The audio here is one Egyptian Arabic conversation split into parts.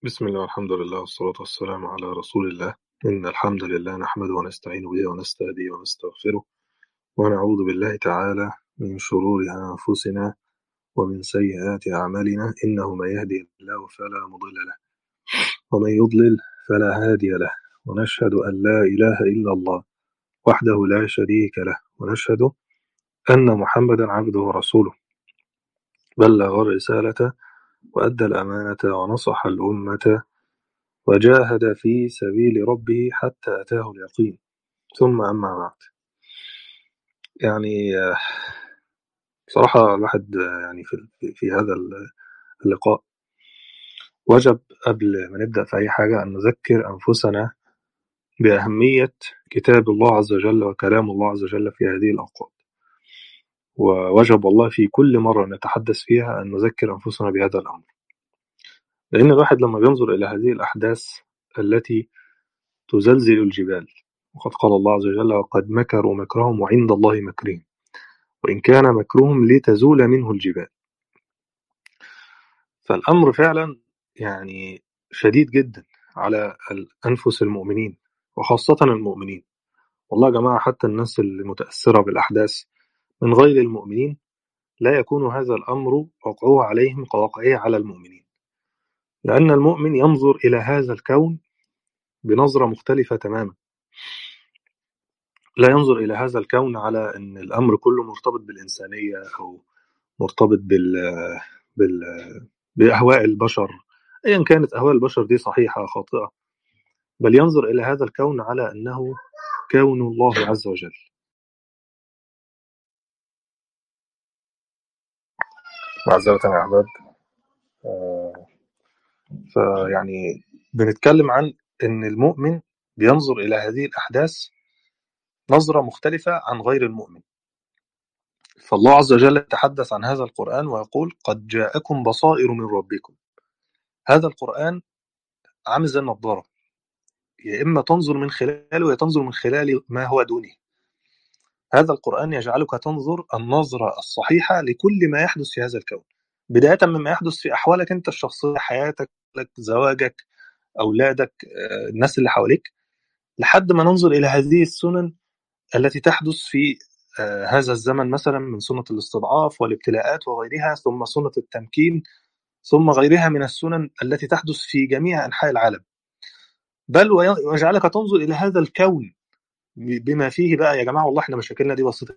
بسم الله والحمد لله والصلاة والسلام على رسول الله إن الحمد لله نحمده ونستعين به ونستهديه ونستغفره ونعوذ بالله تعالى من شرور أنفسنا ومن سيئات أعمالنا إنه من يهدي الله فلا مضل له ومن يضلل فلا هادي له ونشهد أن لا إله إلا الله وحده لا شريك له ونشهد أن محمدا عبده ورسوله بلغ الرسالة وأدى الأمانة ونصح الأمة وجاهد في سبيل ربه حتى أتاه اليقين ثم أما بعد يعني آه، بصراحة الواحد آه، يعني في, في هذا اللقاء وجب قبل ما نبدأ في أي حاجة أن نذكر أنفسنا بأهمية كتاب الله عز وجل وكلام الله عز وجل في هذه الأوقات ووجب والله في كل مرة نتحدث فيها أن نذكر أنفسنا بهذا الأمر لأن الواحد لما بينظر إلى هذه الأحداث التي تزلزل الجبال وقد قال الله عز وجل وقد مكروا مكرهم وعند الله مكرهم وإن كان مكرهم لتزول منه الجبال فالأمر فعلا يعني شديد جدا على أنفس المؤمنين وخاصة المؤمنين والله يا جماعة حتى الناس المتأثرة بالأحداث من غير المؤمنين لا يكون هذا الأمر وقعه عليهم كوقعه على المؤمنين لأن المؤمن ينظر إلى هذا الكون بنظرة مختلفة تماما لا ينظر إلى هذا الكون على أن الأمر كله مرتبط بالإنسانية أو مرتبط بال... بال... بأهواء البشر أيا كانت أهواء البشر دي صحيحة خاطئة بل ينظر إلى هذا الكون على أنه كون الله عز وجل معذرة يا أحباب آه، فيعني بنتكلم عن أن المؤمن بينظر إلى هذه الأحداث نظرة مختلفة عن غير المؤمن فالله عز وجل يتحدث عن هذا القرآن ويقول قد جاءكم بصائر من ربكم هذا القرآن عامل زي النظارة يا إما تنظر من خلاله يا تنظر من خلال ما هو دونه هذا القرآن يجعلك تنظر النظرة الصحيحة لكل ما يحدث في هذا الكون بداية مما يحدث في أحوالك أنت الشخصية حياتك زواجك أولادك آه، الناس اللي حواليك لحد ما ننظر إلى هذه السنن التي تحدث في آه، هذا الزمن مثلا من سنة الاستضعاف والابتلاءات وغيرها ثم سنة التمكين ثم غيرها من السنن التي تحدث في جميع أنحاء العالم بل ويجعلك تنظر إلى هذا الكون بما فيه بقى يا جماعة والله احنا مشاكلنا دي بسيطة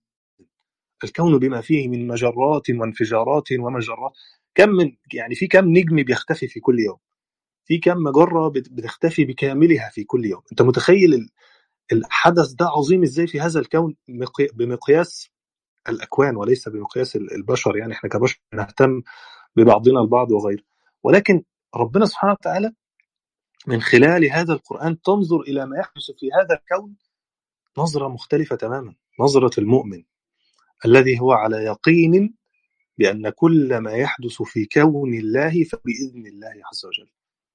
الكون بما فيه من مجرات وانفجارات ومجرات كم من يعني في كم نجم بيختفي في كل يوم في كم مجرة بتختفي بكاملها في كل يوم انت متخيل الحدث ده عظيم ازاي في هذا الكون بمقياس الاكوان وليس بمقياس البشر يعني احنا كبشر نهتم ببعضنا البعض وغيره ولكن ربنا سبحانه وتعالى من خلال هذا القرآن تنظر إلى ما يحدث في هذا الكون نظرة مختلفة تماما نظرة المؤمن الذي هو على يقين بأن كل ما يحدث في كون الله فبإذن الله عز وجل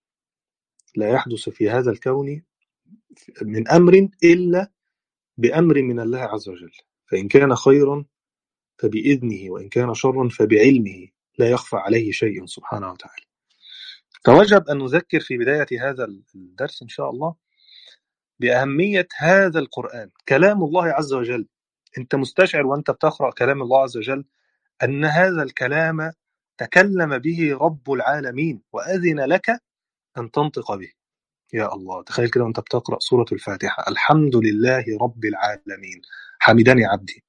لا يحدث في هذا الكون من أمر إلا بأمر من الله عز وجل فإن كان خيرا فبإذنه وإن كان شرا فبعلمه لا يخفى عليه شيء سبحانه وتعالى فوجب أن نذكر في بداية هذا الدرس إن شاء الله بأهمية هذا القرآن كلام الله عز وجل أنت مستشعر وأنت بتقرأ كلام الله عز وجل أن هذا الكلام تكلم به رب العالمين وأذن لك أن تنطق به يا الله تخيل كده وانت بتقرأ سورة الفاتحة الحمد لله رب العالمين حمدني عبدي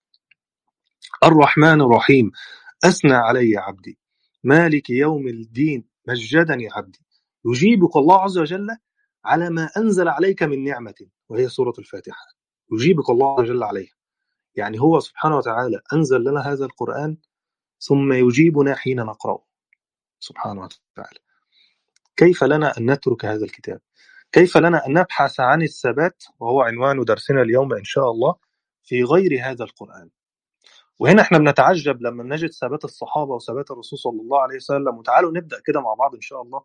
الرحمن الرحيم أثنى علي عبدي مالك يوم الدين مجدني عبدي يجيبك الله عز وجل على ما أنزل عليك من نعمة وهي سورة الفاتحة يجيبك الله عز وجل عليها يعني هو سبحانه وتعالى أنزل لنا هذا القرآن ثم يجيبنا حين نقرأه سبحانه وتعالى كيف لنا أن نترك هذا الكتاب كيف لنا أن نبحث عن الثبات وهو عنوان درسنا اليوم إن شاء الله في غير هذا القرآن وهنا احنا بنتعجب لما نجد ثبات الصحابة وثبات الرسول صلى الله عليه وسلم وتعالوا نبدأ كده مع بعض إن شاء الله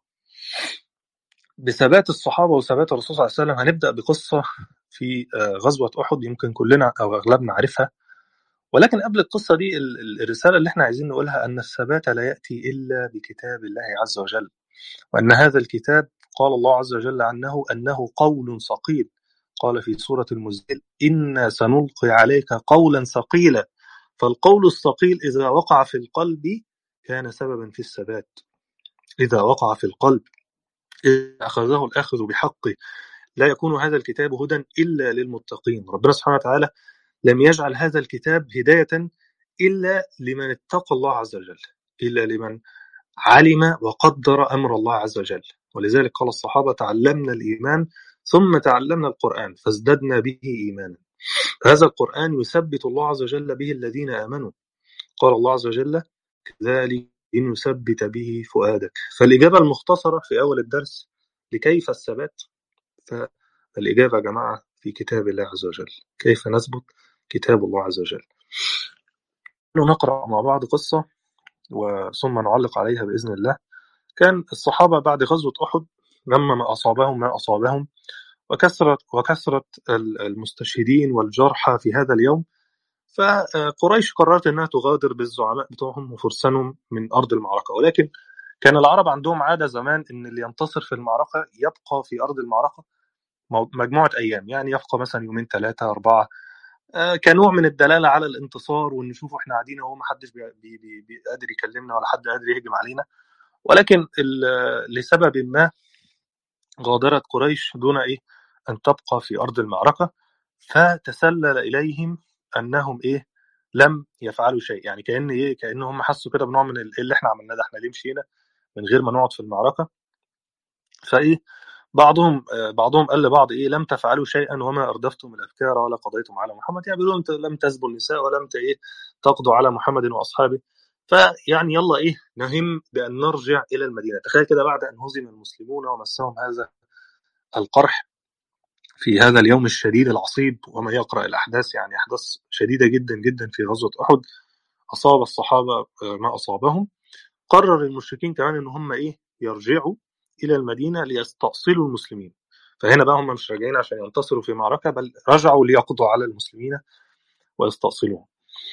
بثبات الصحابة وثبات الرسول صلى الله عليه وسلم هنبدأ بقصة في آه، غزوة أحد يمكن كلنا أو أغلبنا عارفها ولكن قبل القصة دي الرسالة اللي احنا عايزين نقولها أن الثبات لا يأتي إلا بكتاب الله عز وجل وأن هذا الكتاب قال الله عز وجل عنه أنه قول ثقيل قال في سورة المزمل إنا سنلقي عليك قولا ثقيلا فالقول الثقيل إذا وقع في القلب كان سببا في الثبات إذا وقع في القلب إذا أخذه الآخذ بحقه لا يكون هذا الكتاب هدى إلا للمتقين ربنا سبحانه وتعالى لم يجعل هذا الكتاب هداية إلا لمن اتقى الله عز وجل إلا لمن علم وقدر أمر الله عز وجل ولذلك قال الصحابة تعلمنا الإيمان ثم تعلمنا القرآن فازددنا به إيمانا هذا القرآن يثبت الله عز وجل به الذين آمنوا قال الله عز وجل كذلك نثبت به فؤادك فالإجابة المختصرة في أول الدرس لكيف الثبات فالإجابة يا جماعة في كتاب الله عز وجل كيف نثبت كتاب الله عز وجل نقرأ مع بعض قصة وثم نعلق عليها بإذن الله كان الصحابة بعد غزوة أحد لما ما أصابهم ما أصابهم وكثرت وكثرت المستشهدين والجرحى في هذا اليوم فقريش قررت انها تغادر بالزعماء بتوعهم وفرسانهم من ارض المعركه ولكن كان العرب عندهم عاده زمان ان اللي ينتصر في المعركه يبقى في ارض المعركه مجموعه ايام يعني يبقى مثلا يومين ثلاثه اربعه كنوع من الدلاله على الانتصار وان شوفوا احنا قاعدين اهو ما حدش بي بي بي قادر يكلمنا ولا حد قادر يهجم علينا ولكن لسبب ما غادرت قريش دون ايه ان تبقى في ارض المعركه فتسلل اليهم انهم ايه لم يفعلوا شيء يعني كان ايه كانهم حسوا كده بنوع من اللي احنا عملناه ده احنا ليه مشينا من غير ما نقعد في المعركه فايه بعضهم بعضهم قال لبعض ايه لم تفعلوا شيئا وما اردفتم الافكار ولا قضيتم على محمد يعني بيقولوا انت لم تسبوا النساء ولم ايه تقضوا على محمد واصحابه فيعني يلا ايه نهم بان نرجع الى المدينه تخيل كده بعد ان هزم المسلمون ومسهم هذا القرح في هذا اليوم الشديد العصيب وما يقرأ الأحداث يعني أحداث شديدة جدا جدا في غزوة أحد أصاب الصحابة ما أصابهم قرر المشركين كمان إن هم إيه يرجعوا إلى المدينة ليستأصلوا المسلمين فهنا بقى هم مش راجعين عشان ينتصروا في معركة بل رجعوا ليقضوا على المسلمين ويستأصلوهم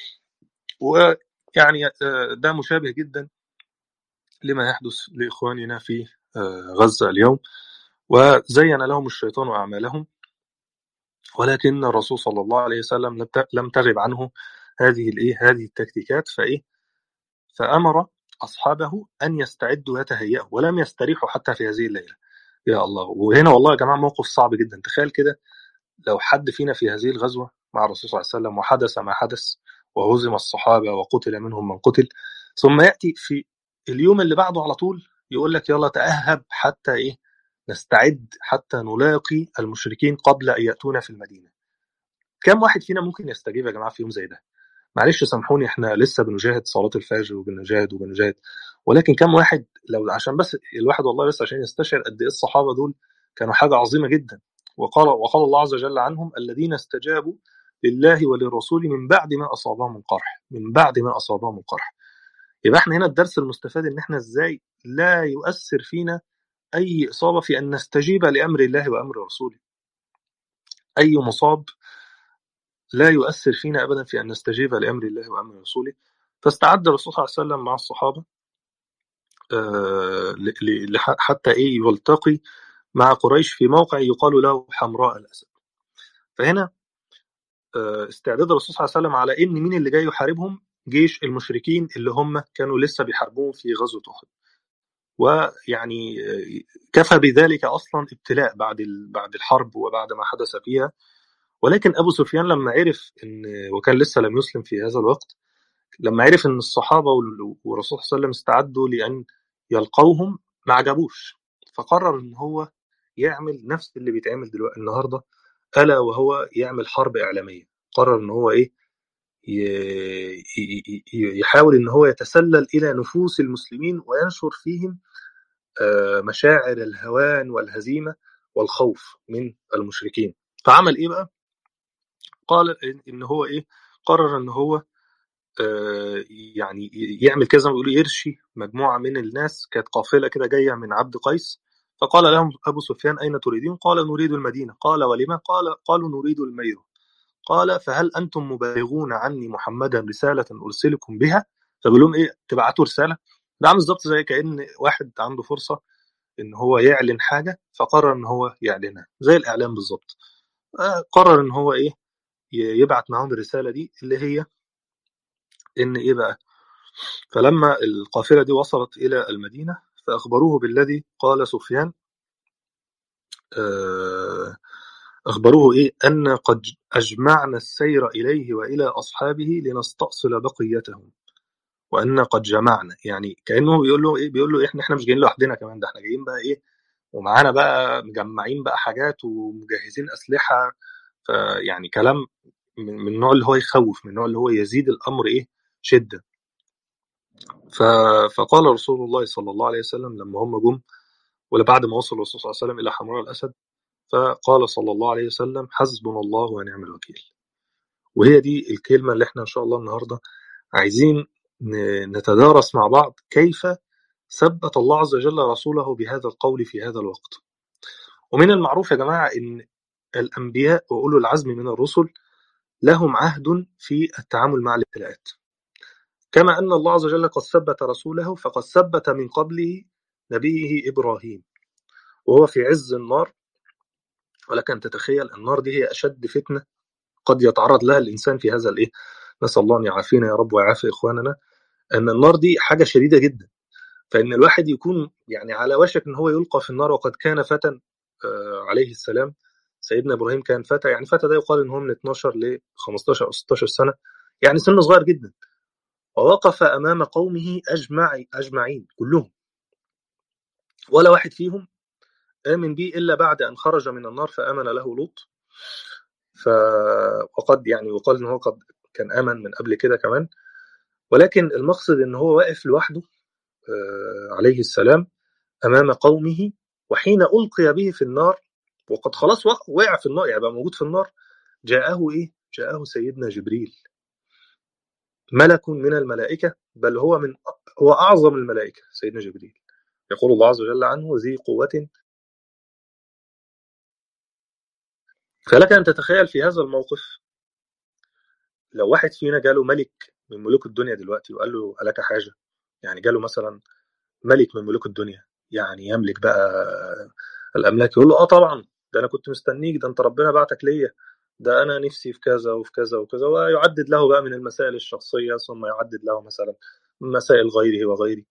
ويعني ده مشابه جدا لما يحدث لإخواننا في غزة اليوم وزين لهم الشيطان أعمالهم ولكن الرسول صلى الله عليه وسلم لم تغب عنه هذه الايه هذه التكتيكات فايه فامر اصحابه ان يستعدوا ويتهيأوا ولم يستريحوا حتى في هذه الليله يا الله وهنا والله يا جماعه موقف صعب جدا تخيل كده لو حد فينا في هذه الغزوه مع الرسول صلى الله عليه وسلم وحدث ما حدث وهزم الصحابه وقتل منهم من قتل ثم ياتي في اليوم اللي بعده على طول يقول لك يلا تأهب حتى ايه نستعد حتى نلاقي المشركين قبل ان ياتونا في المدينه. كم واحد فينا ممكن يستجيب يا جماعه في يوم زي ده؟ معلش سامحوني احنا لسه بنجاهد صلاه الفجر وبنجاهد وبنجاهد ولكن كم واحد لو عشان بس الواحد والله بس عشان يستشعر قد ايه الصحابه دول كانوا حاجه عظيمه جدا وقال وقال الله عز وجل عنهم الذين استجابوا لله وللرسول من بعد ما اصابهم القرح من بعد ما اصابهم القرح يبقى احنا هنا الدرس المستفاد ان احنا ازاي لا يؤثر فينا أي إصابة في أن نستجيب لأمر الله وأمر رسوله أي مصاب لا يؤثر فينا أبدا في أن نستجيب لأمر الله وأمر رسوله فاستعد الرسول صلى الله عليه وسلم مع الصحابة حتى إيه يلتقي مع قريش في موقع يقال له حمراء الأسد فهنا استعداد الرسول صلى الله عليه وسلم على إن مين اللي جاي يحاربهم جيش المشركين اللي هم كانوا لسه بيحاربوهم في غزوة أحد ويعني كفى بذلك اصلا ابتلاء بعد بعد الحرب وبعد ما حدث فيها ولكن ابو سفيان لما عرف ان وكان لسه لم يسلم في هذا الوقت لما عرف ان الصحابه والرسول صلى الله عليه وسلم استعدوا لان يلقوهم ما عجبوش فقرر ان هو يعمل نفس اللي بيتعمل دلوقتي النهارده الا وهو يعمل حرب اعلاميه قرر ان هو ايه يحاول ان هو يتسلل الى نفوس المسلمين وينشر فيهم مشاعر الهوان والهزيمه والخوف من المشركين فعمل ايه بقى قال ان هو ايه قرر ان هو يعني يعمل كذا بيقولوا يرشي مجموعه من الناس كانت قافله كده جايه من عبد قيس فقال لهم ابو سفيان اين تريدون قال نريد المدينه قال ولما قال قالوا نريد المير قال فهل انتم مبلغون عني محمدا رساله ارسلكم بها فبيقول لهم ايه تبعتوا رساله ده عامل بالظبط زي كان واحد عنده فرصه ان هو يعلن حاجه فقرر ان هو يعلنها زي الاعلام بالظبط آه، قرر ان هو ايه ي- يبعت معاهم الرساله دي اللي هي ان ايه بقى فلما القافله دي وصلت الى المدينه فاخبروه بالذي قال سفيان آه، أخبروه إيه أن قد أجمعنا السير إليه وإلى أصحابه لنستأصل بقيتهم وأن قد جمعنا يعني كأنه بيقول له إيه بيقول له إحنا إحنا مش جايين لوحدنا كمان ده إحنا جايين بقى إيه ومعانا بقى مجمعين بقى حاجات ومجهزين أسلحة فيعني كلام من من النوع اللي هو يخوف من النوع اللي هو يزيد الأمر إيه شدة ف- فقال رسول الله صلى الله عليه وسلم لما هم جم ولا بعد ما وصل الرسول صلى الله عليه وسلم إلى حمراء الأسد فقال صلى الله عليه وسلم حسبنا الله ونعم الوكيل وهي دي الكلمة اللي احنا إن شاء الله النهاردة عايزين ن- نتدارس مع بعض كيف ثبت الله عز وجل رسوله بهذا القول في هذا الوقت ومن المعروف يا جماعة إن الأنبياء وأولو العزم من الرسل لهم عهد في التعامل مع الابتلاءات كما أن الله عز وجل قد ثبت رسوله فقد ثبت من قبله نبيه إبراهيم وهو في عز النار ولك أن تتخيل النار دي هي أشد فتنة قد يتعرض لها الإنسان في هذا الإيه نسأل الله أن يعافينا يا رب ويعافي إخواننا أن النار دي حاجة شديدة جدا فإن الواحد يكون يعني على وشك أن هو يلقى في النار وقد كان فتى آه، عليه السلام سيدنا إبراهيم كان فتى يعني فتى ده يقال أن هو من 12 ل 15 أو 16 سنة يعني سن صغير جدا ووقف أمام قومه أجمع أجمعين كلهم ولا واحد فيهم آمن به إلا بعد أن خرج من النار فآمن له لوط ف وقد يعني وقال ان هو قد كان امن من قبل كده كمان ولكن المقصد ان هو واقف لوحده آه، عليه السلام امام قومه وحين القي به في النار وقد خلاص وق- وقع في النار يعني بقى موجود في النار جاءه ايه؟ جاءه سيدنا جبريل ملك من الملائكه بل هو من هو اعظم الملائكه سيدنا جبريل يقول الله عز وجل عنه ذي قوه فلك ان تتخيل في هذا الموقف لو واحد فينا جاله ملك من ملوك الدنيا دلوقتي وقال له ألك حاجة يعني جاله مثلا ملك من ملوك الدنيا يعني يملك بقى الأملاك يقول له آه طبعا ده أنا كنت مستنيك ده أنت ربنا بعتك ليا ده أنا نفسي في كذا وفي كذا وكذا ويعدد له بقى من المسائل الشخصية ثم يعدد له مثلا مسائل غيره وغيره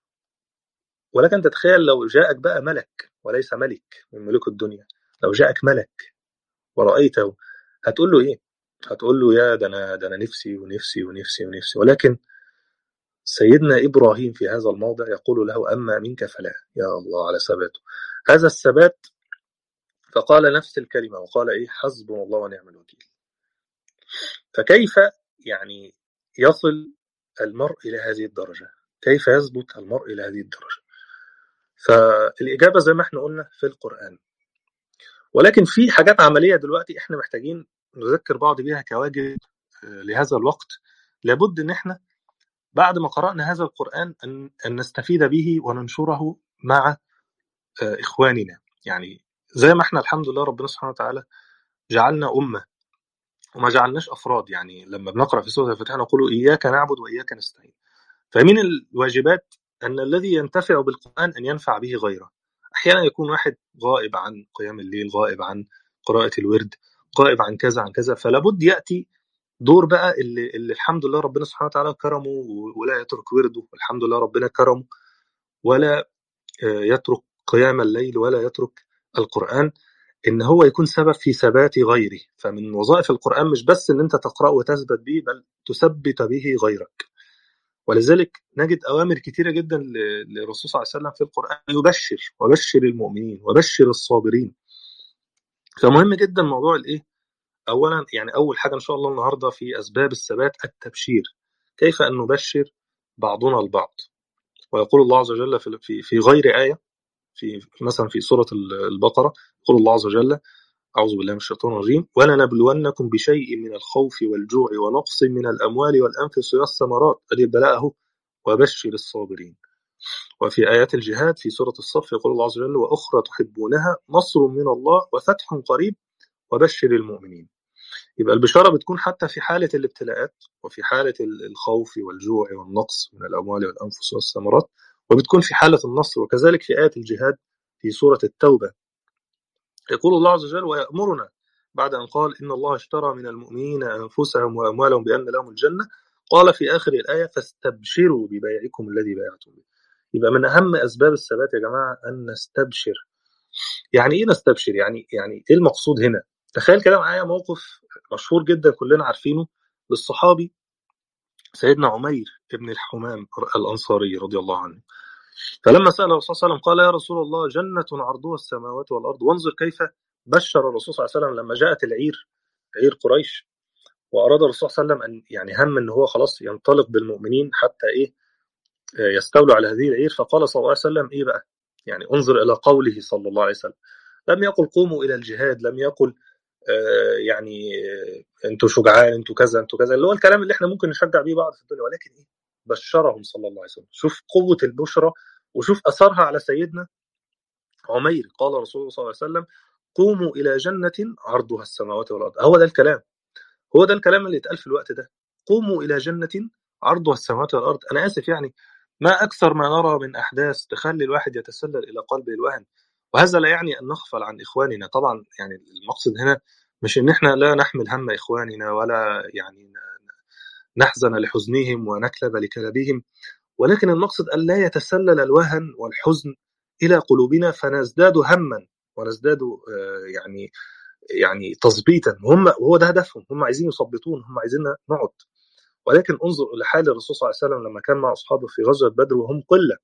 ولكن تتخيل لو جاءك بقى ملك وليس ملك من ملوك الدنيا لو جاءك ملك ورأيته هتقول له إيه؟ هتقول له يا ده أنا ده أنا نفسي ونفسي ونفسي ونفسي ولكن سيدنا إبراهيم في هذا الموضع يقول له أما منك فلا يا الله على ثباته هذا الثبات فقال نفس الكلمة وقال إيه حسبنا الله ونعم الوكيل فكيف يعني يصل المرء إلى هذه الدرجة كيف يثبت المرء إلى هذه الدرجة فالإجابة زي ما احنا قلنا في القرآن ولكن في حاجات عملية دلوقتي احنا محتاجين نذكر بعض بيها كواجب آه، لهذا الوقت لابد ان احنا بعد ما قرأنا هذا القرآن أن, أن نستفيد به وننشره مع آه، إخواننا يعني زي ما احنا الحمد لله ربنا سبحانه وتعالى جعلنا أمة وما جعلناش أفراد يعني لما بنقرأ في سورة الفاتحة نقول إياك نعبد وإياك نستعين فمن الواجبات أن الذي ينتفع بالقرآن أن ينفع به غيره أحيانا يكون واحد غائب عن قيام الليل غائب عن قراءة الورد غائب عن كذا عن كذا فلابد يأتي دور بقى اللي, اللي الحمد لله ربنا سبحانه وتعالى كرمه ولا يترك ورده والحمد لله ربنا كرمه ولا آه، يترك قيام الليل ولا يترك القرآن إن هو يكون سبب في ثبات غيره فمن وظائف القرآن مش بس إن أنت تقرأه وتثبت به بل تثبت به غيرك ولذلك نجد أوامر كثيرة جدا ل- للرسول صلى الله عليه وسلم في القرآن يبشر وبشر المؤمنين وبشر الصابرين فمهم جدا موضوع الإيه أولا يعني أول حاجة إن شاء الله النهاردة في أسباب الثبات التبشير كيف أن نبشر بعضنا البعض ويقول الله عز وجل في في في غير آية في مثلا في سورة البقرة يقول الله عز وجل أعوذ بالله من الشيطان الرجيم ولنبلونكم بشيء من الخوف والجوع ونقص من الأموال والأنفس والثمرات أدي البلاء أهو وبشر الصابرين وفي آيات الجهاد في سورة الصف يقول الله عز وجل وأخرى تحبونها نصر من الله وفتح قريب وبشر المؤمنين يبقى البشارة بتكون حتى في حالة الابتلاءات وفي حالة الخوف والجوع والنقص من الأموال والأنفس والثمرات وبتكون في حالة النصر وكذلك في آية الجهاد في سورة التوبة يقول الله عز وجل ويأمرنا بعد أن قال إن الله اشترى من المؤمنين أنفسهم وأموالهم بأن لهم الجنة قال في آخر الآية فاستبشروا ببيعكم الذي بايعتم به يبقى من أهم أسباب الثبات يا جماعة أن نستبشر يعني إيه نستبشر يعني يعني إيه المقصود هنا تخيل كده معايا موقف مشهور جدا كلنا عارفينه للصحابي سيدنا عمير بن الحمام الأنصاري رضي الله عنه فلما سأل الرسول صلى الله عليه وسلم قال يا رسول الله جنة عرضها السماوات والأرض وانظر كيف بشر الرسول صلى الله عليه وسلم لما جاءت العير عير قريش وأراد الرسول صلى الله عليه وسلم أن يعني هم أن هو خلاص ينطلق بالمؤمنين حتى إيه يستولوا على هذه العير فقال صلى الله عليه وسلم إيه بقى يعني انظر إلى قوله صلى الله عليه وسلم لم يقل قوموا إلى الجهاد لم يقل آه يعني آه انتوا شجعان انتوا كذا انتوا كذا اللي هو الكلام اللي احنا ممكن نشجع بيه بعض في الدنيا ولكن ايه بشرهم صلى الله عليه وسلم شوف قوة البشرى وشوف أثرها على سيدنا عمير قال رسول الله صلى الله عليه وسلم قوموا إلى جنة عرضها السماوات والأرض هو ده الكلام هو ده الكلام اللي اتقال في الوقت ده قوموا إلى جنة عرضها السماوات والأرض أنا آسف يعني ما أكثر ما نرى من أحداث تخلي الواحد يتسلل إلى قلبه الوهن وهذا لا يعني أن نغفل عن إخواننا طبعا يعني المقصد هنا مش إن إحنا لا نحمل هم إخواننا ولا يعني نحزن لحزنهم ونكلب لكلبهم ولكن المقصد أن لا يتسلل الوهن والحزن إلى قلوبنا فنزداد هما ونزداد يعني يعني تظبيطا هم وهو ده هدفهم هم عايزين يثبطون هم عايزيننا نقعد ولكن انظر الى حال الرسول صلى الله عليه وسلم لما كان مع اصحابه في غزوه بدر وهم قله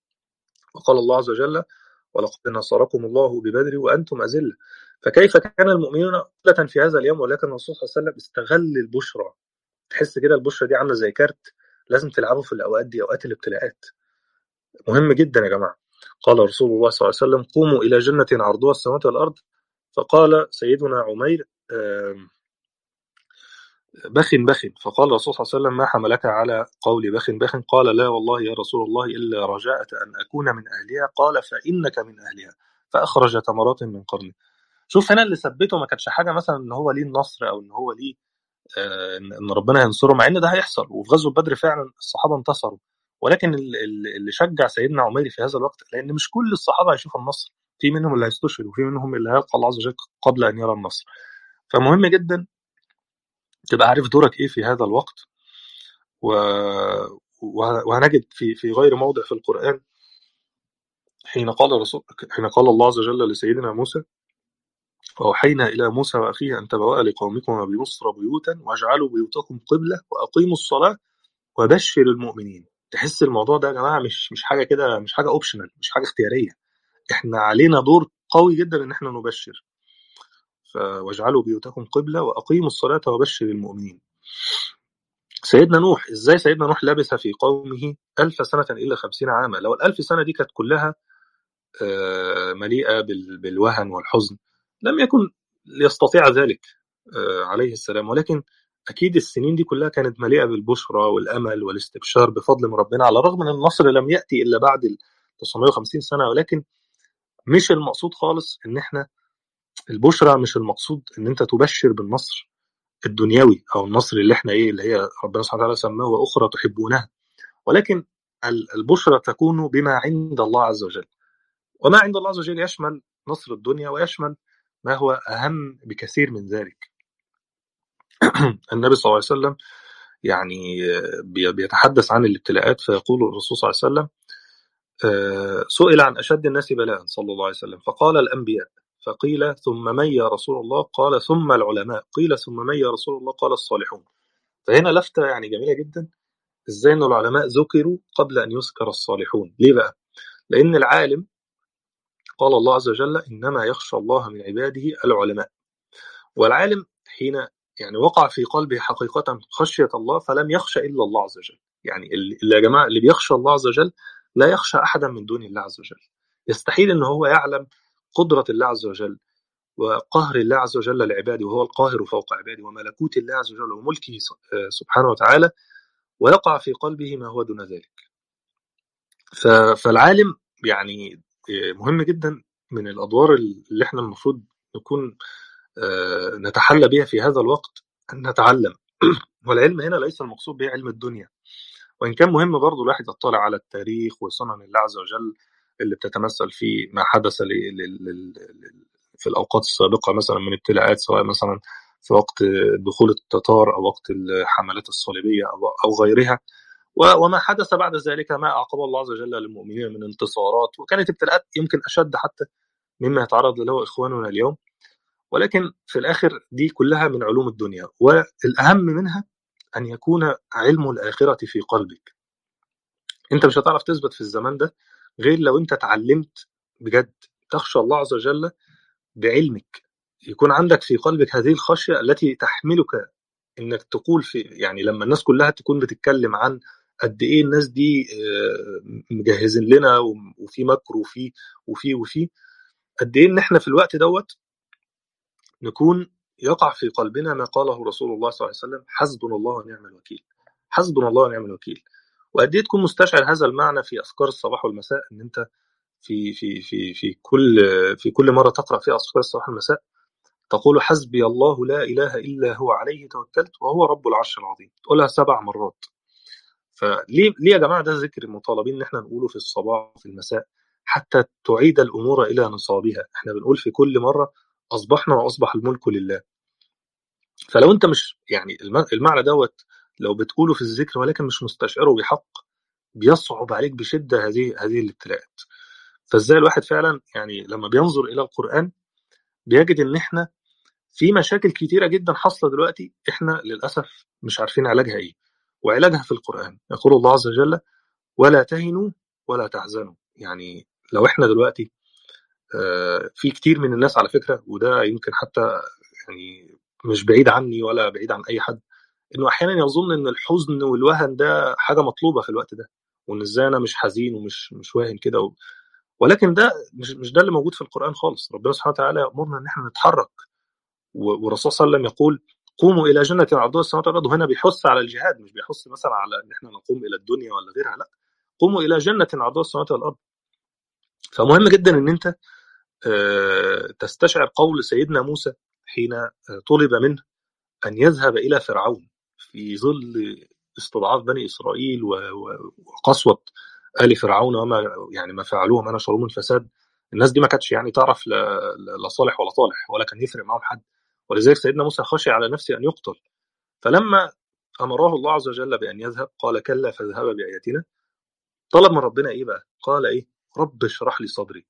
وقال الله عز وجل ولقد نصركم الله ببدر وانتم اذله فكيف كان المؤمنون قله في هذا اليوم ولكن الرسول صلى الله عليه وسلم استغل البشرى تحس كده البشرى دي عامله زي كارت لازم تلعبه في الاوقات دي اوقات الابتلاءات مهم جدا يا جماعه قال رسول الله صلى الله عليه وسلم قوموا الى جنه عرضها السماوات والارض فقال سيدنا عمير بخ بخ فقال الرسول صلى الله عليه وسلم ما حملك على قول بخ بخ قال لا والله يا رسول الله إلا رجاءة أن أكون من أهلها قال فإنك من أهلها فأخرج تمرات من قرنه شوف هنا اللي ثبته ما كانتش حاجة مثلا إن هو ليه النصر أو إن هو ليه آه إن ربنا ينصره مع إن ده هيحصل وفي غزوة بدر فعلا الصحابة انتصروا ولكن اللي شجع سيدنا عمير في هذا الوقت لأن مش كل الصحابة هيشوفوا النصر في منهم اللي هيستشهد وفي منهم اللي هيلقى الله عز وجل قبل ان يرى النصر فمهم جدا تبقى عارف دورك ايه في هذا الوقت و... وهنجد في في غير موضع في القران حين قال الرسول حين قال الله عز وجل لسيدنا موسى وأوحينا إلى موسى وأخيه أن تبوأ لقومكما بمصر بيوتا واجعلوا بيوتكم قبلة وأقيموا الصلاة وبشر المؤمنين تحس الموضوع ده يا جماعة مش مش حاجة كده مش حاجة اوبشنال مش حاجة اختيارية احنا علينا دور قوي جدا ان احنا نبشر واجعلوا بيوتكم قبلة وأقيموا الصلاة وبشر المؤمنين سيدنا نوح ازاي سيدنا نوح لبث في قومه ألف سنة إلا خمسين عاما لو الألف سنة دي كانت كلها مليئة بالوهن والحزن لم يكن ليستطيع ذلك عليه السلام ولكن أكيد السنين دي كلها كانت مليئة بالبشرى والأمل والاستبشار بفضل من ربنا على الرغم من النصر لم يأتي إلا بعد ال 950 سنة ولكن مش المقصود خالص ان احنا البشرى مش المقصود ان انت تبشر بالنصر الدنيوي او النصر اللي احنا ايه اللي هي ربنا سبحانه وتعالى سماه واخرى تحبونها ولكن البشرى تكون بما عند الله عز وجل وما عند الله عز وجل يشمل نصر الدنيا ويشمل ما هو اهم بكثير من ذلك النبي صلى الله عليه وسلم يعني بيتحدث عن الابتلاءات فيقول الرسول صلى الله عليه وسلم سئل عن أشد الناس بلاء صلى الله عليه وسلم فقال الأنبياء فقيل ثم من يا رسول الله قال ثم العلماء قيل ثم من يا رسول الله قال الصالحون فهنا لفتة يعني جميلة جدا ازاي ان العلماء ذكروا قبل ان يذكر الصالحون ليه بقى لان العالم قال الله عز وجل انما يخشى الله من عباده العلماء والعالم حين يعني وقع في قلبه حقيقة خشية الله فلم يخشى إلا الله عز وجل يعني اللي يا جماعة اللي بيخشى الله عز وجل لا يخشى أحدا من دون الله عز وجل يستحيل أن هو يعلم قدرة الله عز وجل وقهر الله عز وجل لعباده وهو القاهر فوق عباده وملكوت الله عز وجل وملكه سبحانه وتعالى ويقع في قلبه ما هو دون ذلك فالعالم يعني مهم جدا من الأدوار اللي احنا المفروض نكون نتحلى بها في هذا الوقت أن نتعلم والعلم هنا ليس المقصود به علم الدنيا وإن كان مهم برضه الواحد يطلع على التاريخ وسنن الله عز وجل اللي بتتمثل في ما حدث ل- ل- ل- ل- في الأوقات السابقة مثلا من ابتلاءات سواء مثلا في وقت دخول التتار أو وقت الحملات الصليبية أو أو غيرها و- وما حدث بعد ذلك ما أعقبه الله عز وجل للمؤمنين من انتصارات وكانت ابتلاءات يمكن أشد حتى مما يتعرض له إخواننا اليوم ولكن في الآخر دي كلها من علوم الدنيا والأهم منها أن يكون علم الآخرة في قلبك أنت مش هتعرف تثبت في الزمان ده غير لو أنت اتعلمت بجد تخشى الله عز وجل بعلمك يكون عندك في قلبك هذه الخشية التي تحملك انك تقول في يعني لما الناس كلها تكون بتتكلم عن قد ايه الناس دي آه، مجهزين لنا وفي مكر وفي وفي وفي قد ايه ان احنا في الوقت دوت نكون يقع في قلبنا ما قاله رسول الله صلى الله عليه وسلم حسبنا الله ونعم الوكيل حسبنا الله ونعم الوكيل وقد ايه تكون مستشعر هذا المعنى في اذكار الصباح والمساء ان انت في في في في كل في كل مره تقرا في اذكار الصباح والمساء تقول حسبي الله لا اله الا هو عليه توكلت وهو رب العرش العظيم تقولها سبع مرات فليه ليه يا جماعه ده ذكر مطالبين ان احنا نقوله في الصباح وفي المساء حتى تعيد الامور الى نصابها احنا بنقول في كل مره اصبحنا واصبح الملك لله فلو انت مش يعني الم- المعنى دوت لو بتقوله في الذكر ولكن مش مستشعره بحق بيصعب عليك بشده هذه هذه الابتلاءات فازاي الواحد فعلا يعني لما بينظر الى القران بيجد ان احنا في مشاكل كتيره جدا حاصله دلوقتي احنا للاسف مش عارفين علاجها ايه وعلاجها في القران يقول الله عز وجل ولا تهنوا ولا تحزنوا يعني لو احنا دلوقتي آه، في كتير من الناس على فكره وده يمكن حتى يعني مش بعيد عني ولا بعيد عن اي حد انه احيانا يظن ان الحزن والوهن ده حاجه مطلوبه في الوقت ده وان ازاي انا مش حزين ومش مش واهن كده و... ولكن ده مش مش ده اللي موجود في القران خالص ربنا سبحانه وتعالى يامرنا ان احنا نتحرك و- والرسول صلى الله عليه وسلم يقول قوموا الى جنه عرضها السماوات والارض وهنا بيحث على الجهاد مش بيحث مثلا على ان احنا نقوم الى الدنيا ولا غيرها لا قوموا الى جنه عرضها السماوات والارض فمهم جدا ان انت آه، تستشعر قول سيدنا موسى حين آه، طلب منه ان يذهب الى فرعون في ظل استضعاف بني اسرائيل و- و- وقسوه ال فرعون وما يعني ما فعلوه ما نشروه من فساد الناس دي ما كانتش يعني تعرف لا لا صالح ولا طالح ولا كان يفرق معاهم حد ولذلك سيدنا موسى خشي على نفسه ان يقتل فلما امره الله عز وجل بان يذهب قال كلا فاذهب باياتنا طلب من ربنا ايه بقى؟ قال ايه؟ رب اشرح لي صدري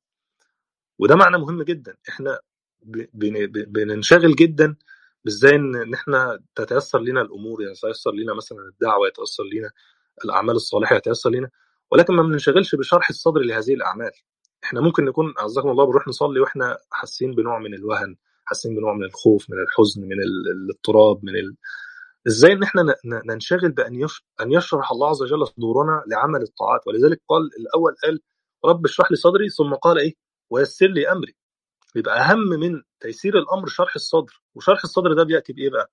وده معنى مهم جدا احنا ب- بن- ب- بننشغل جدا بازاي ان إن احنا تتيسر لنا الامور يتيسر لنا مثلا الدعوه يتيسر لنا الاعمال الصالحه يتيسر لنا ولكن ما بننشغلش بشرح الصدر لهذه الاعمال احنا ممكن نكون عزكم الله بنروح نصلي واحنا حاسين بنوع من الوهن حاسين بنوع من الخوف من الحزن من ال- الاضطراب من ال... ازاي ان احنا ن- ن- ننشغل بان يش... ان يشرح الله عز وجل صدورنا لعمل الطاعات ولذلك قال الاول قال رب اشرح لي صدري ثم قال ايه ويسر لي امري يبقى اهم من تيسير الامر شرح الصدر وشرح الصدر ده بياتي بايه بقى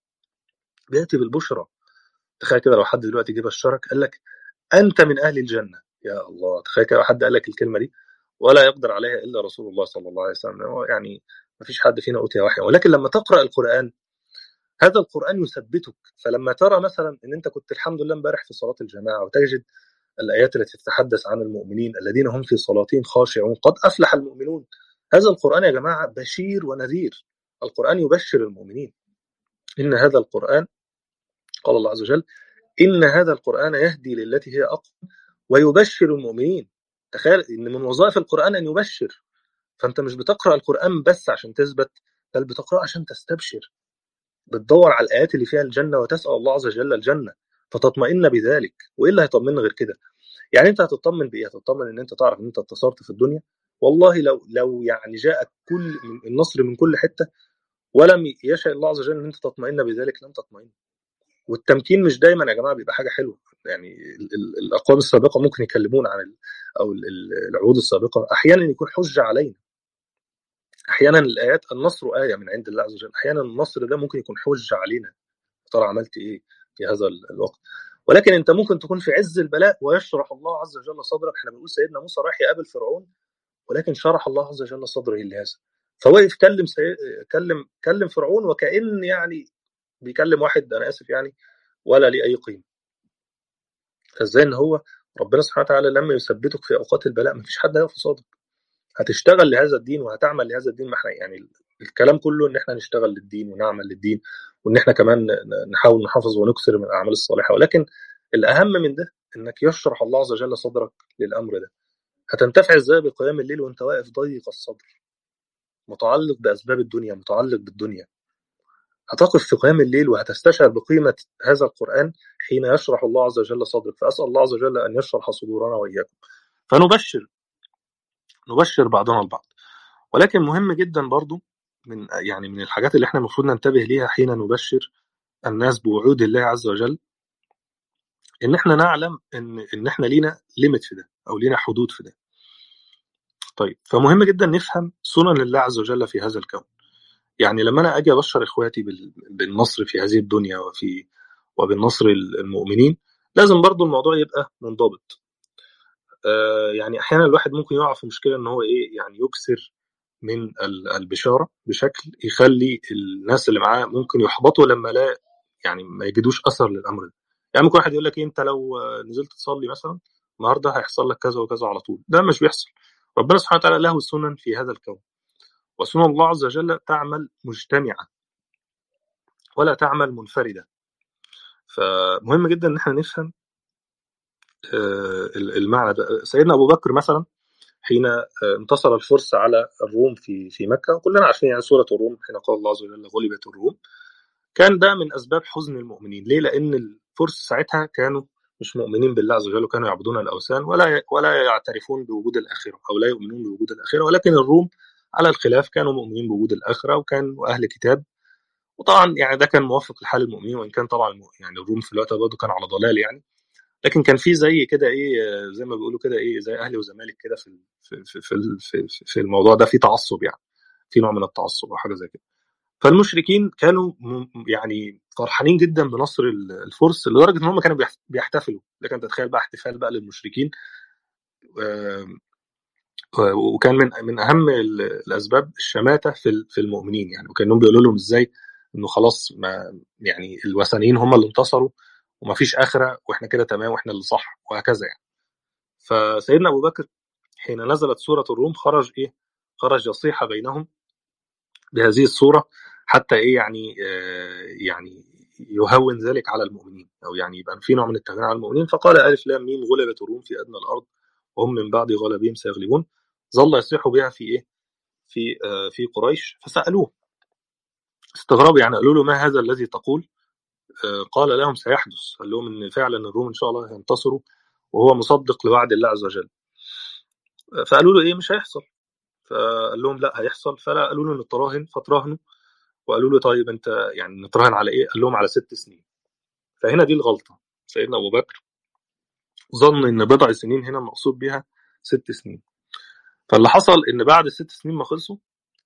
بياتي بالبشرى تخيل كده لو حد دلوقتي جه بشرك قال لك انت من اهل الجنه يا الله تخيل كده لو حد قال لك الكلمه دي ولا يقدر عليها الا رسول الله صلى الله عليه وسلم هو يعني ما فيش حد فينا اوتي وحي ولكن لما تقرا القران هذا القران يثبتك فلما ترى مثلا ان انت كنت الحمد لله امبارح في صلاه الجماعه وتجد الايات التي تتحدث عن المؤمنين الذين هم في صلاتهم خاشعون قد افلح المؤمنون هذا القران يا جماعه بشير ونذير القران يبشر المؤمنين ان هذا القران قال الله عز وجل ان هذا القران يهدي للتي هي اقوم ويبشر المؤمنين تخيل ان من وظائف القران ان يبشر فانت مش بتقرا القران بس عشان تثبت بل بتقراه عشان تستبشر بتدور على الايات اللي فيها الجنه وتسال الله عز وجل الجنه فتطمئن بذلك وايه اللي هيطمنا غير كده يعني انت هتطمن بايه هتطمن ان انت تعرف ان انت انتصرت في الدنيا والله لو لو يعني جاءك كل من النصر من كل حته ولم يشاء الله عز وجل ان انت تطمئن بذلك لن تطمئن والتمكين مش دايما يا جماعه بيبقى حاجه حلوه يعني ال- ال- الاقوام السابقه ممكن يكلمون عن ال- او ال- ال- العهود السابقه احيانا يكون حجه علينا احيانا الايات النصر ايه من عند الله عز وجل احيانا النصر ده ممكن يكون حجه علينا يا ترى عملت ايه في هذا ال- الوقت ولكن انت ممكن تكون في عز البلاء ويشرح الله عز وجل صدرك احنا بنقول سيدنا موسى راح يقابل فرعون ولكن شرح الله عز وجل صدره لهذا فوقف كلم سي... كلم كلم فرعون وكأن يعني بيكلم واحد انا اسف يعني ولا ليه اي قيمه فازاي ان هو ربنا سبحانه وتعالى لما يثبتك في اوقات البلاء مفيش حد هيقف قصادك هتشتغل لهذا الدين وهتعمل لهذا الدين ما احنا يعني الكلام كله ان احنا نشتغل للدين ونعمل للدين وان احنا كمان نحاول نحافظ ونكثر من الاعمال الصالحه ولكن الاهم من ده انك يشرح الله عز وجل صدرك للامر ده هتنتفع ازاي بقيام الليل وانت واقف ضيق الصدر متعلق باسباب الدنيا متعلق بالدنيا هتقف في قيام الليل وهتستشعر بقيمه هذا القران حين يشرح الله عز وجل صدرك فاسال الله عز وجل ان يشرح صدورنا واياكم فنبشر نبشر بعضنا البعض ولكن مهم جدا برضو من يعني من الحاجات اللي احنا المفروض ننتبه ليها حين نبشر الناس بوعود الله عز وجل ان احنا نعلم ان ان احنا لينا ليميت في ده او لينا حدود في ده طيب فمهم جدا نفهم سنن الله عز وجل في هذا الكون يعني لما انا اجي ابشر اخواتي بالنصر في هذه الدنيا وفي وبالنصر المؤمنين لازم برضو الموضوع يبقى منضبط آه يعني احيانا الواحد ممكن يقع في مشكله ان هو ايه يعني يكسر من البشاره بشكل يخلي الناس اللي معاه ممكن يحبطوا لما لا يعني ما يجدوش اثر للامر ده يعني ممكن واحد يقول لك إيه انت لو نزلت تصلي مثلا النهارده هيحصل لك كذا وكذا على طول ده مش بيحصل ربنا سبحانه وتعالى له سنن في هذا الكون وسنن الله عز وجل تعمل مجتمعه ولا تعمل منفرده فمهم جدا ان احنا نفهم المعنى ده سيدنا ابو بكر مثلا حين انتصر الفرس على الروم في في مكه وكلنا عارفين يعني سوره الروم حين قال الله عز وجل غلبت الروم كان ده من اسباب حزن المؤمنين ليه لان الفرس ساعتها كانوا مش مؤمنين بالله عز وجل وكانوا يعبدون الاوثان ولا ولا يعترفون بوجود الاخره او لا يؤمنون بوجود الاخره ولكن الروم على الخلاف كانوا مؤمنين بوجود الاخره وكانوا اهل كتاب وطبعا يعني ده كان موافق لحال المؤمنين وان كان طبعا يعني الروم في الوقت برضه كان على ضلال يعني لكن كان في زي كده ايه زي ما بيقولوا كده ايه زي اهلي وزمالك كده في في في في, في الموضوع ده في تعصب يعني في نوع من التعصب او حاجه زي كده فالمشركين كانوا يعني فرحانين جدا بنصر الفرس لدرجه ان هم كانوا بيحتفلوا لكن انت تتخيل بقى احتفال بقى للمشركين وكان من من اهم الاسباب الشماته في في المؤمنين يعني وكانهم بيقولوا لهم ازاي انه خلاص ما يعني الوثنيين هم اللي انتصروا وما فيش اخره واحنا كده تمام واحنا اللي صح وهكذا يعني فسيدنا ابو بكر حين نزلت سوره الروم خرج ايه خرج يصيح بينهم بهذه الصوره حتى ايه يعني آه يعني يهون ذلك على المؤمنين او يعني يبقى في نوع من التهوين على المؤمنين فقال الف لام ميم غلبت الروم في ادنى الارض وهم من بعد غلبهم سيغلبون ظل يصيح بها في ايه في آه في قريش فسالوه استغربوا يعني قالوا له ما هذا الذي تقول آه قال لهم سيحدث قال لهم ان فعلا الروم ان شاء الله هينتصروا وهو مصدق لوعد الله عز وجل فقالوا له ايه مش هيحصل فقال لهم لا هيحصل فلا قالوا له نتراهن فتراهنوا وقالوا له طيب انت يعني نتراهن على ايه؟ قال لهم على ست سنين. فهنا دي الغلطه سيدنا ابو بكر ظن ان بضع سنين هنا المقصود بها ست سنين. فاللي حصل ان بعد الست سنين ما خلصوا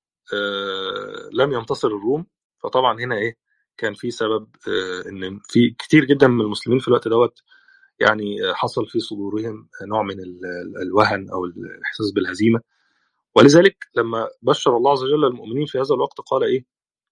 آه لم ينتصر الروم فطبعا هنا ايه؟ كان في سبب آه ان في كتير جدا من المسلمين في الوقت دوت يعني حصل في صدورهم نوع من الوهن او الاحساس بالهزيمه ولذلك لما بشر الله عز وجل المؤمنين في هذا الوقت قال ايه؟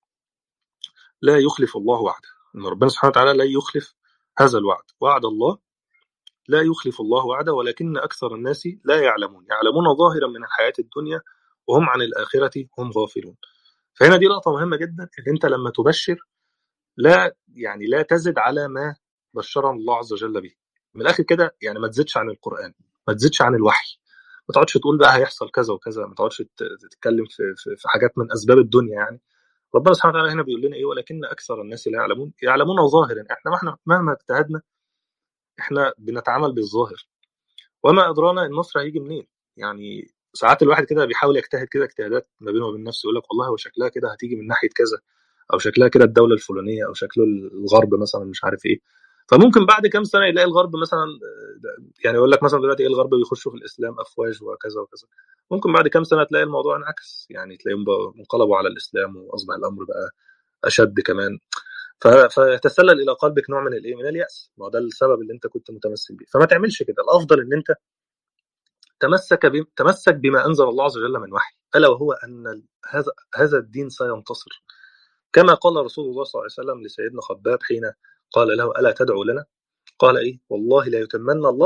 لا يخلف الله وعده ان ربنا سبحانه وتعالى لا يخلف هذا الوعد وعد الله لا يخلف الله وعده ولكن اكثر الناس لا يعلمون يعلمون ظاهرا من الحياه الدنيا وهم عن الاخره هم غافلون فهنا دي لقطه مهمه جدا ان انت لما تبشر لا يعني لا تزد على ما بشرنا الله عز وجل به من الاخر كده يعني ما تزيدش عن القران ما تزيدش عن الوحي ما تقعدش تقول بقى هيحصل كذا وكذا ما تقعدش تتكلم في, في, في حاجات من اسباب الدنيا يعني ربنا سبحانه وتعالى هنا بيقول لنا ايه ولكن اكثر الناس لا يعلمون يعلمون ظاهرا احنا مهما مهما اجتهدنا احنا بنتعامل بالظاهر وما ادرانا النصر هيجي منين يعني ساعات الواحد كده بيحاول يجتهد كده اجتهادات ما بينه وبين نفسه يقول لك والله هو شكلها كده هتيجي من ناحيه كذا او شكلها كده الدوله الفلانيه او شكله الغرب مثلا مش عارف ايه فممكن بعد كام سنه يلاقي الغرب مثلا يعني يقول لك مثلا دلوقتي ايه الغرب بيخشوا في الاسلام افواج وكذا وكذا ممكن بعد كام سنه تلاقي الموضوع انعكس يعني تلاقيهم انقلبوا على الاسلام واصبح الامر بقى اشد كمان فتسلل الى قلبك نوع من الايه من الياس ما ده السبب اللي انت كنت متمسك بيه فما تعملش كده الافضل ان انت تمسك بم... تمسك بما انزل الله عز وجل من وحي الا وهو ان هذا هذا الدين سينتصر كما قال رسول الله صلى الله عليه وسلم لسيدنا خباب حين قال له الا تدعو لنا قال ايه والله لا يتمنى الله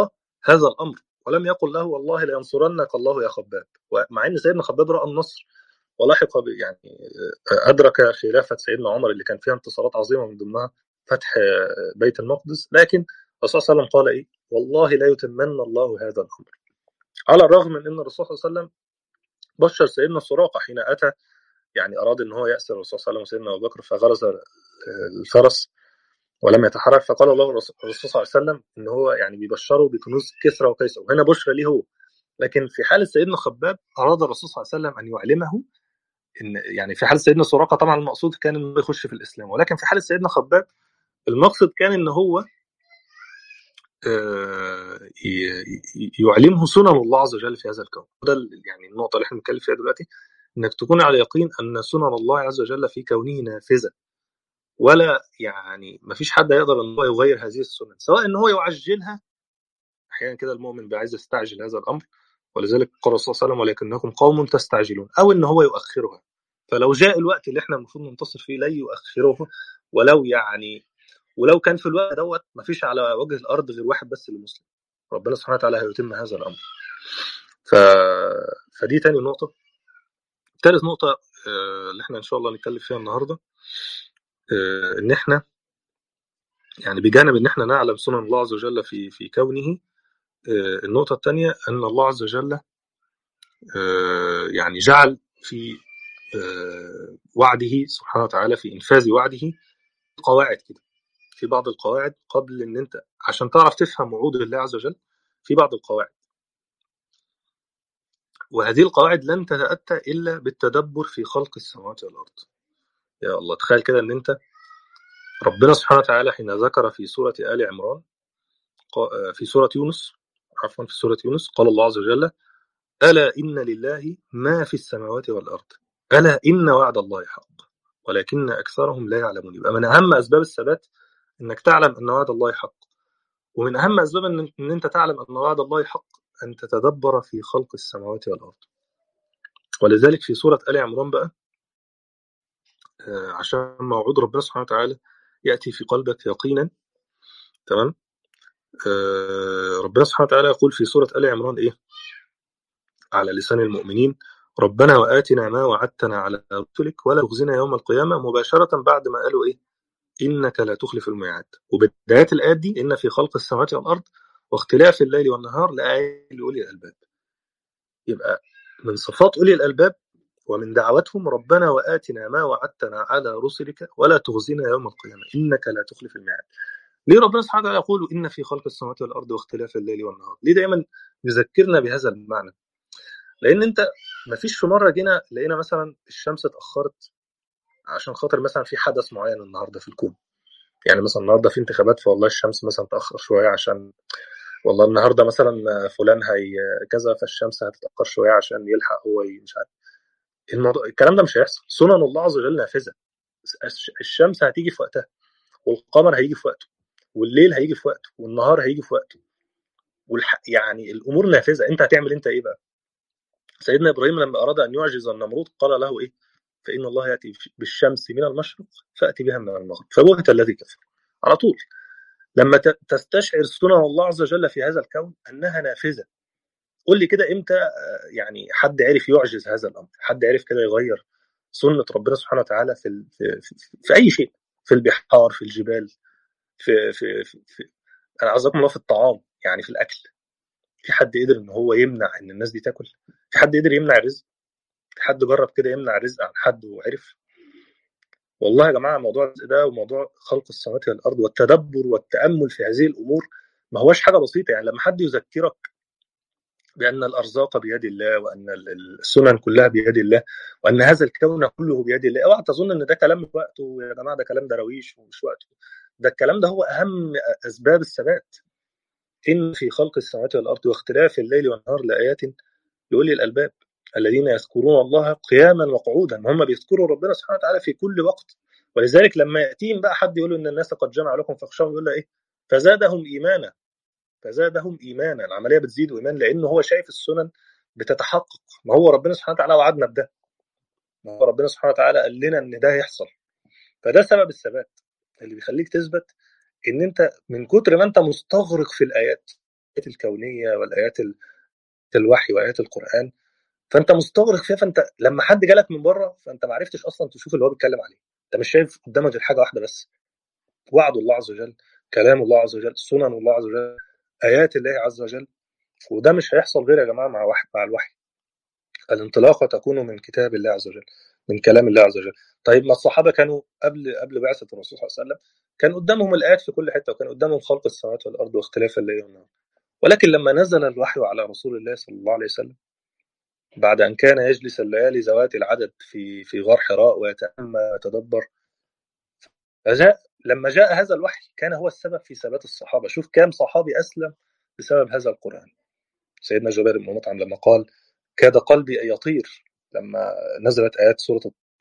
هذا الامر ولم يقل له والله لينصرنك الله يا خباب مع ان سيدنا خباب راى النصر ولحق يعني ادرك خلافه سيدنا عمر اللي كان فيها انتصارات عظيمه من ضمنها فتح بيت المقدس لكن الرسول صلى الله عليه وسلم قال ايه؟ والله لا يتمن الله هذا الامر. على الرغم من ان الرسول صلى الله عليه وسلم بشر سيدنا سراقه حين اتى يعني اراد ان هو ياسر الرسول صلى الله عليه وسلم وسيدنا ابو بكر فغرز الفرس ولم يتحرك فقال الله الرسول صلى الله عليه وسلم ان هو يعني بيبشره بكنوز كسرى وقيصر وهنا بشرى ليه هو لكن في حاله سيدنا خباب اراد الرسول صلى الله عليه وسلم ان يعلمه ان يعني في حاله سيدنا سراقه طبعا المقصود كان انه يخش في الاسلام ولكن في حاله سيدنا خباب المقصد كان ان هو يعلمه سنن الله عز وجل في هذا الكون وده يعني النقطه اللي احنا بنتكلم فيها دلوقتي انك تكون على يقين ان سنن الله عز وجل في كونه نافذه ولا يعني ما فيش حد يقدر ان هو يغير هذه السنن سواء ان هو يعجلها احيانا كده المؤمن بيبقى عايز يستعجل هذا الامر ولذلك قال الرسول صلى الله عليه وسلم ولكنكم قوم تستعجلون او ان هو يؤخرها فلو جاء الوقت اللي احنا المفروض ننتصر فيه لا يؤخره ولو يعني ولو كان في الوقت دوت ما فيش على وجه الارض غير واحد بس اللي مسلم ربنا سبحانه وتعالى هيتم هذا الامر ف... فدي تاني نقطه ثالث نقطه اللي احنا ان شاء الله نتكلم فيها النهارده ان احنا يعني بجانب ان احنا نعلم سنن الله عز وجل في في كونه النقطه الثانيه ان الله عز وجل يعني جعل في وعده سبحانه وتعالى في انفاذ وعده قواعد كده في بعض القواعد قبل ان انت عشان تعرف تفهم وعود الله عز وجل في بعض القواعد وهذه القواعد لن تتأتى إلا بالتدبر في خلق السماوات والأرض يا الله تخيل كده ان انت ربنا سبحانه وتعالى حين ذكر في سورة آل عمران في سورة يونس عفوا في سورة يونس قال الله عز وجل ألا إن لله ما في السماوات والأرض ألا إن وعد الله حق ولكن أكثرهم لا يعلمون يبقى من أهم أسباب الثبات إنك تعلم أن وعد الله حق ومن أهم أسباب إن أنت تعلم أن وعد الله حق أن تتدبر في خلق السماوات والأرض ولذلك في سورة آل عمران بقى عشان موعود ربنا سبحانه وتعالى يأتي في قلبك يقينا تمام ربنا سبحانه وتعالى يقول في سورة آل عمران إيه على لسان المؤمنين ربنا وآتنا ما وعدتنا على رسلك ولا تخزنا يوم القيامة مباشرة بعد ما قالوا إيه إنك لا تخلف الميعاد وبدايات الآيات دي إن في خلق السماوات والأرض واختلاف الليل والنهار لآيات لأولي الألباب يبقى من صفات أولي الألباب ومن دعوتهم ربنا وآتنا ما وعدتنا على رسلك ولا تخزنا يوم القيامة إنك لا تخلف الميعاد ليه ربنا سبحانه وتعالى يقول إن في خلق السماوات والأرض واختلاف الليل والنهار ليه دايما يذكرنا بهذا المعنى لأن أنت ما فيش في مرة جينا لقينا مثلا الشمس اتأخرت عشان خاطر مثلا في حدث معين النهارده في الكون يعني مثلا النهارده في انتخابات فوالله الشمس مثلا تأخر شوية عشان والله النهارده مثلا فلان هي كذا فالشمس هتتأخر شوية عشان يلحق هو مش عارف الموضوع الكلام ده مش هيحصل سنن الله عز وجل نافذه الشمس هتيجي في وقتها والقمر هيجي في وقته والليل هيجي في وقته والنهار هيجي في وقته والح... يعني الامور نافذه انت هتعمل انت ايه بقى سيدنا ابراهيم لما اراد ان يعجز النمرود قال له ايه فان الله ياتي بالشمس من المشرق فاتي بها من المغرب فبهت الذي كفر على طول لما تستشعر سنن الله عز وجل في هذا الكون انها نافذه قول لي كده امتى يعني حد عرف يعجز هذا الامر حد عرف كده يغير سنه ربنا سبحانه وتعالى في في, في, في اي شيء في البحار في الجبال في في في, في انا عايزكم الله في الطعام يعني في الاكل في حد قدر ان هو يمنع ان الناس دي تاكل في حد قدر يمنع الرزق في حد جرب كده يمنع الرزق عن حد وعرف والله يا جماعه موضوع الرزق ده وموضوع خلق السماوات والارض والتدبر والتامل في هذه الامور ما هوش حاجه بسيطه يعني لما حد يذكرك بأن الأرزاق بيد الله وأن السنن كلها بيد الله وأن هذا الكون كله بيد الله اوعى تظن أن ده كلام وقته يا جماعة ده كلام درويش ومش وقته ده الكلام ده هو أهم أسباب الثبات إن في خلق السماوات والأرض واختلاف الليل والنهار لآيات لأولي الألباب الذين يذكرون الله قياما وقعودا هم بيذكروا ربنا سبحانه وتعالى في كل وقت ولذلك لما يأتيهم بقى حد يقول إن الناس قد جمع لكم فاخشوهم يقول له إيه فزادهم إيمانا فزادهم ايمانا العمليه بتزيد ايمان لانه هو شايف السنن بتتحقق ما هو ربنا سبحانه وتعالى وعدنا بده ما هو ربنا سبحانه وتعالى قال لنا ان ده هيحصل فده سبب الثبات اللي بيخليك تثبت ان انت من كتر ما انت مستغرق في الايات الكونيه والايات الوحي وايات القران فانت مستغرق فيها فانت لما حد جالك من بره فانت ما عرفتش اصلا تشوف اللي هو بيتكلم عليه انت مش شايف قدامك غير حاجه واحده بس وعد الله عز وجل كلام الله عز وجل سنن الله عز وجل ايات الله عز وجل وده مش هيحصل غير يا جماعه مع واحد مع الوحي الانطلاقه تكون من كتاب الله عز وجل من كلام الله عز وجل طيب ما الصحابه كانوا قبل قبل بعثه الرسول صلى الله عليه وسلم كان قدامهم الايات في كل حته وكان قدامهم خلق السماوات والارض واختلاف الليل والنهار ولكن لما نزل الوحي على رسول الله صلى الله عليه وسلم بعد أن كان يجلس الليالي ذوات العدد في في غار حراء ويتأمل ويتدبر فجاء لما جاء هذا الوحي كان هو السبب في ثبات الصحابة شوف كام صحابي أسلم بسبب هذا القرآن سيدنا جبير بن مطعم لما قال كاد قلبي أن يطير لما نزلت آيات سورة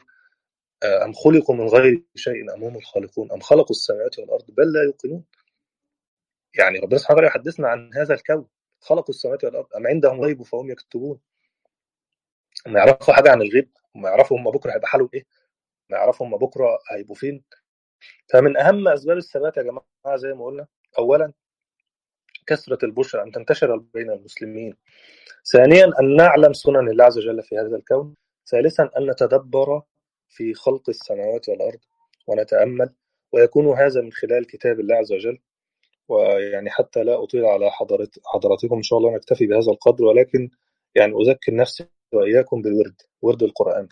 أم خلقوا من غير شيء أم هم الخالقون أم خلقوا السماوات والأرض بل لا يوقنون يعني ربنا سبحانه وتعالى يحدثنا عن هذا الكون خلقوا السماوات والأرض أم عندهم غيب فهم يكتبون ما يعرفوا حاجة عن الغيب ما يعرفوا هم بكرة هيبقى حالهم إيه ما يعرفوا هم بكرة هيبقوا فين فمن أهم أسباب الثبات يا جماعة زي ما قلنا أولا كثرة البشرى أن تنتشر بين المسلمين ثانيا أن نعلم سنن الله عز وجل في هذا الكون ثالثا أن نتدبر في خلق السماوات والأرض ونتأمل ويكون هذا من خلال كتاب الله عز وجل ويعني حتى لا أطيل على حضرت حضراتكم إن شاء الله نكتفي بهذا القدر ولكن يعني أذكر نفسي وإياكم بالورد ورد القرآن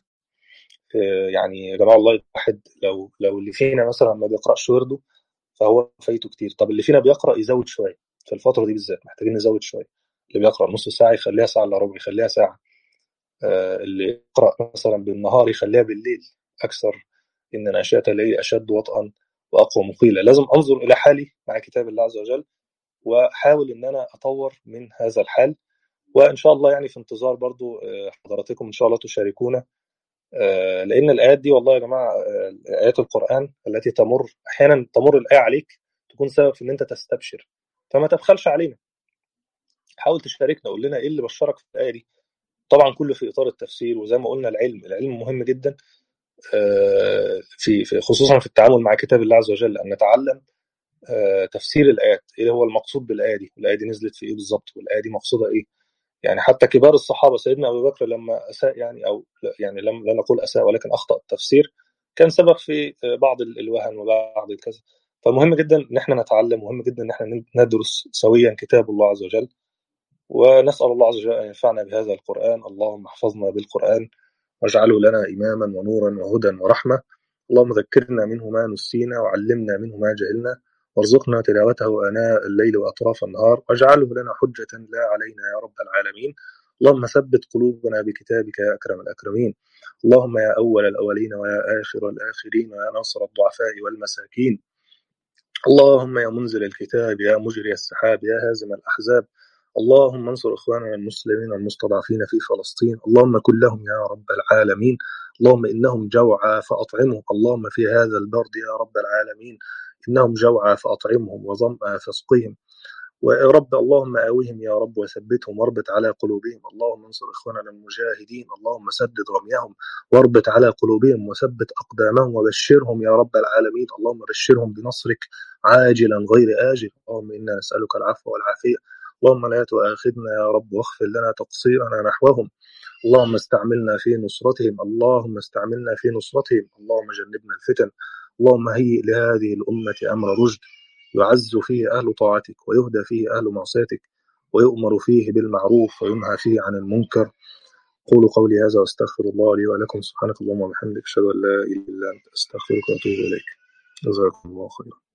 يعني يا جماعة الله واحد لو لو اللي فينا مثلا ما بيقرأش ورده فهو فايته كتير طب اللي فينا بيقرأ يزود شوية في الفترة دي بالذات محتاجين نزود شوية اللي بيقرأ نص ساعة يخليها ساعة إلا ربع يخليها ساعة آه اللي يقرأ مثلا بالنهار يخليها بالليل أكثر إن ناشئة الليل أشد وطئا وأقوى مقيلة لازم أنظر إلى حالي مع كتاب الله عز وجل وأحاول إن أنا أطور من هذا الحال وإن شاء الله يعني في انتظار برضو حضراتكم إن شاء الله تشاركونا لأن الآيات دي والله يا جماعة آيات القرآن التي تمر أحيانا تمر الآية عليك تكون سبب في إن أنت تستبشر فما تبخلش علينا حاول تشاركنا قول لنا إيه اللي بشرك في الآية دي طبعا كله في إطار التفسير وزي ما قلنا العلم العلم مهم جدا في خصوصا في التعامل مع كتاب الله عز وجل أن نتعلم تفسير الآيات إيه هو المقصود بالآية دي الآية دي نزلت في إيه بالظبط والآية دي مقصودها إيه يعني حتى كبار الصحابة سيدنا أبو بكر لما أساء يعني أو يعني لم لا نقول أساء ولكن أخطأ التفسير كان سبب في بعض الوهن وبعض الكذا فمهم جدا ان احنا نتعلم مهم جدا ان احنا ندرس سويا كتاب الله عز وجل ونسال الله عز وجل ان ينفعنا بهذا القران اللهم احفظنا بالقران واجعله لنا اماما ونورا وهدى ورحمه اللهم ذكرنا منه ما نسينا وعلمنا منه ما جهلنا وارزقنا تلاوته اناء الليل واطراف النهار واجعله لنا حجه لا علينا يا رب العالمين اللهم ثبت قلوبنا بكتابك يا اكرم الاكرمين اللهم يا اول الاولين ويا اخر الاخرين ويا ناصر الضعفاء والمساكين اللهم يا منزل الكتاب يا مجري السحاب يا هازم الأحزاب اللهم انصر إخواننا المسلمين المستضعفين في فلسطين اللهم كن لهم يا رب العالمين اللهم إنهم جوعى فأطعمهم اللهم في هذا البرد يا رب العالمين إنهم جوعى فأطعمهم وظمأ فاسقهم ويا رب اللهم آوهم يا رب وثبتهم واربط على قلوبهم اللهم انصر إخواننا المجاهدين اللهم سدد رميهم واربط على قلوبهم وثبت أقدامهم وبشرهم يا رب العالمين اللهم بشرهم بنصرك عاجلا غير آجل اللهم إنا نسألك العفو والعافية اللهم لا تؤاخذنا يا رب واغفر لنا تقصيرنا نحوهم اللهم استعملنا في نصرتهم اللهم استعملنا في نصرتهم اللهم جنبنا الفتن اللهم هيئ لهذه الأمة أمر رشد يعز فيه أهل طاعتك ويهدى فيه أهل معصيتك ويؤمر فيه بالمعروف وينهى فيه عن المنكر قولوا قولي هذا واستغفر الله لي ولكم سبحانك اللهم وبحمدك اشهد ان لا اله الا انت استغفرك واتوب اليك جزاكم الله خيرا